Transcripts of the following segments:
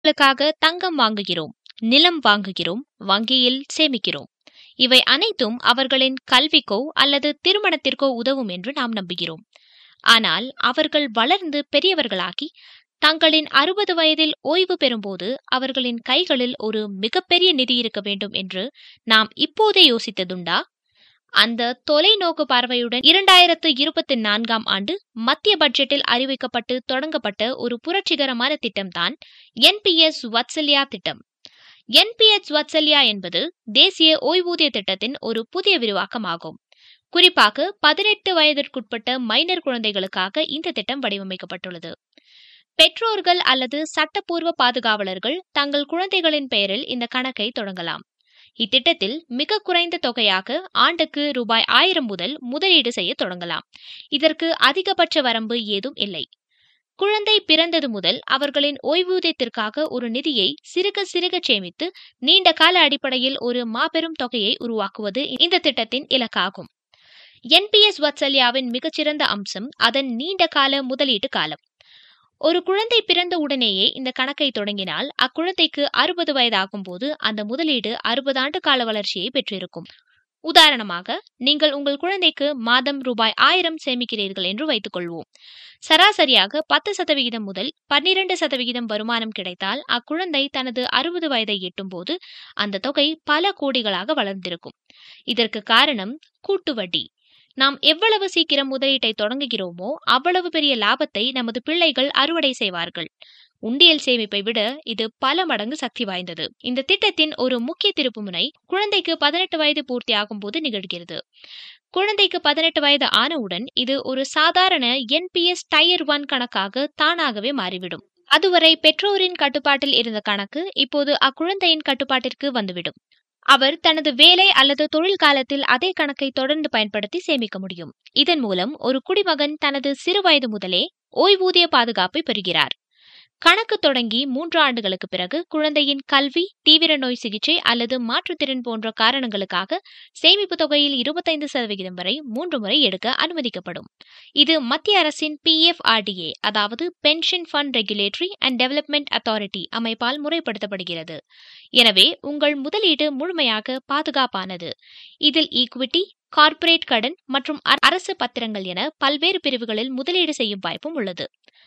களுக்காக தங்கம் வாங்குகிறோம் நிலம் வாங்குகிறோம் வங்கியில் சேமிக்கிறோம் இவை அனைத்தும் அவர்களின் கல்விக்கோ அல்லது திருமணத்திற்கோ உதவும் என்று நாம் நம்புகிறோம் ஆனால் அவர்கள் வளர்ந்து பெரியவர்களாகி தங்களின் அறுபது வயதில் ஓய்வு பெறும்போது அவர்களின் கைகளில் ஒரு மிகப்பெரிய நிதி இருக்க வேண்டும் என்று நாம் இப்போதே யோசித்ததுண்டா அந்த தொலைநோக்கு பார்வையுடன் இரண்டாயிரத்து இருபத்தி நான்காம் ஆண்டு மத்திய பட்ஜெட்டில் அறிவிக்கப்பட்டு தொடங்கப்பட்ட ஒரு புரட்சிகரமான திட்டம்தான் என்பிஎஸ் வத்சல்யா திட்டம் என்பிஎஸ் வத்சல்யா என்பது தேசிய ஓய்வூதிய திட்டத்தின் ஒரு புதிய விரிவாக்கமாகும் குறிப்பாக பதினெட்டு வயதிற்குட்பட்ட மைனர் குழந்தைகளுக்காக இந்த திட்டம் வடிவமைக்கப்பட்டுள்ளது பெற்றோர்கள் அல்லது சட்டப்பூர்வ பாதுகாவலர்கள் தங்கள் குழந்தைகளின் பெயரில் இந்த கணக்கை தொடங்கலாம் இத்திட்டத்தில் மிக குறைந்த தொகையாக ஆண்டுக்கு ரூபாய் ஆயிரம் முதல் முதலீடு செய்ய தொடங்கலாம் இதற்கு அதிகபட்ச வரம்பு ஏதும் இல்லை குழந்தை பிறந்தது முதல் அவர்களின் ஓய்வூதியத்திற்காக ஒரு நிதியை சிறுக சிறுக சேமித்து நீண்ட கால அடிப்படையில் ஒரு மாபெரும் தொகையை உருவாக்குவது இந்த திட்டத்தின் இலக்காகும் என்பிஎஸ் வத்சல்யாவின் மிகச்சிறந்த அம்சம் அதன் நீண்ட கால முதலீட்டு காலம் ஒரு குழந்தை பிறந்த உடனேயே இந்த கணக்கை தொடங்கினால் அக்குழந்தைக்கு அறுபது வயதாகும் போது அந்த முதலீடு அறுபது ஆண்டு கால வளர்ச்சியை பெற்றிருக்கும் உதாரணமாக நீங்கள் உங்கள் குழந்தைக்கு மாதம் ரூபாய் ஆயிரம் சேமிக்கிறீர்கள் என்று வைத்துக் கொள்வோம் சராசரியாக பத்து சதவிகிதம் முதல் பன்னிரண்டு சதவிகிதம் வருமானம் கிடைத்தால் அக்குழந்தை தனது அறுபது வயதை எட்டும் போது அந்த தொகை பல கோடிகளாக வளர்ந்திருக்கும் இதற்கு காரணம் கூட்டு வட்டி நாம் எவ்வளவு சீக்கிரம் முதலீட்டை தொடங்குகிறோமோ அவ்வளவு பெரிய லாபத்தை நமது பிள்ளைகள் அறுவடை செய்வார்கள் உண்டியல் சேமிப்பை விட இது பல மடங்கு சக்தி வாய்ந்தது இந்த திட்டத்தின் ஒரு முக்கிய திருப்புமுனை குழந்தைக்கு பதினெட்டு வயது பூர்த்தியாகும் போது நிகழ்கிறது குழந்தைக்கு பதினெட்டு வயது ஆனவுடன் இது ஒரு சாதாரண என்பிஎஸ் டயர் ஒன் கணக்காக தானாகவே மாறிவிடும் அதுவரை பெற்றோரின் கட்டுப்பாட்டில் இருந்த கணக்கு இப்போது அக்குழந்தையின் கட்டுப்பாட்டிற்கு வந்துவிடும் அவர் தனது வேலை அல்லது தொழில் காலத்தில் அதே கணக்கை தொடர்ந்து பயன்படுத்தி சேமிக்க முடியும் இதன் மூலம் ஒரு குடிமகன் தனது சிறு வயது முதலே ஓய்வூதிய பாதுகாப்பை பெறுகிறார் கணக்கு தொடங்கி மூன்று ஆண்டுகளுக்கு பிறகு குழந்தையின் கல்வி தீவிர நோய் சிகிச்சை அல்லது மாற்றுத்திறன் போன்ற காரணங்களுக்காக சேமிப்பு தொகையில் இருபத்தைந்து சதவிகிதம் வரை மூன்று முறை எடுக்க அனுமதிக்கப்படும் இது மத்திய அரசின் பிஎஃப்ஆர்டிஏ அதாவது pension fund regulatory and development authority அமைப்பால் முறைப்படுத்தப்படுகிறது எனவே உங்கள் முதலீடு முழுமையாக பாதுகாப்பானது இதில் ஈக்விட்டி கார்ப்பரேட் கடன் மற்றும் அரசு பத்திரங்கள் என பல்வேறு பிரிவுகளில் முதலீடு செய்யும் வாய்ப்பும் உள்ளது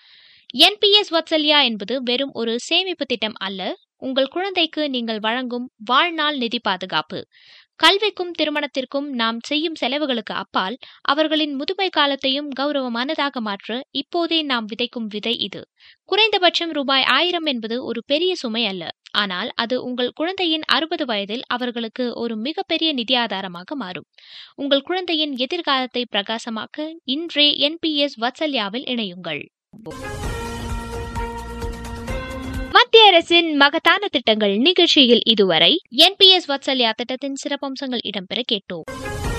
என்பிஎஸ் வத்சல்யா என்பது வெறும் ஒரு சேமிப்பு திட்டம் அல்ல உங்கள் குழந்தைக்கு நீங்கள் வழங்கும் வாழ்நாள் நிதி பாதுகாப்பு கல்விக்கும் திருமணத்திற்கும் நாம் செய்யும் செலவுகளுக்கு அப்பால் அவர்களின் முதுமை காலத்தையும் கௌரவமானதாக மாற்ற இப்போதே நாம் விதைக்கும் விதை இது குறைந்தபட்சம் ரூபாய் ஆயிரம் என்பது ஒரு பெரிய சுமை அல்ல ஆனால் அது உங்கள் குழந்தையின் அறுபது வயதில் அவர்களுக்கு ஒரு மிகப்பெரிய நிதி ஆதாரமாக மாறும் உங்கள் குழந்தையின் எதிர்காலத்தை பிரகாசமாக்க இன்றே என்பிஎஸ் வத்சல்யாவில் இணையுங்கள் மத்திய அரசின் மகத்தான திட்டங்கள் நிகழ்ச்சியில் இதுவரை என்பிஎஸ் வத்சல்யா திட்டத்தின் சிறப்பம்சங்கள் இடம்பெற கேட்டோம்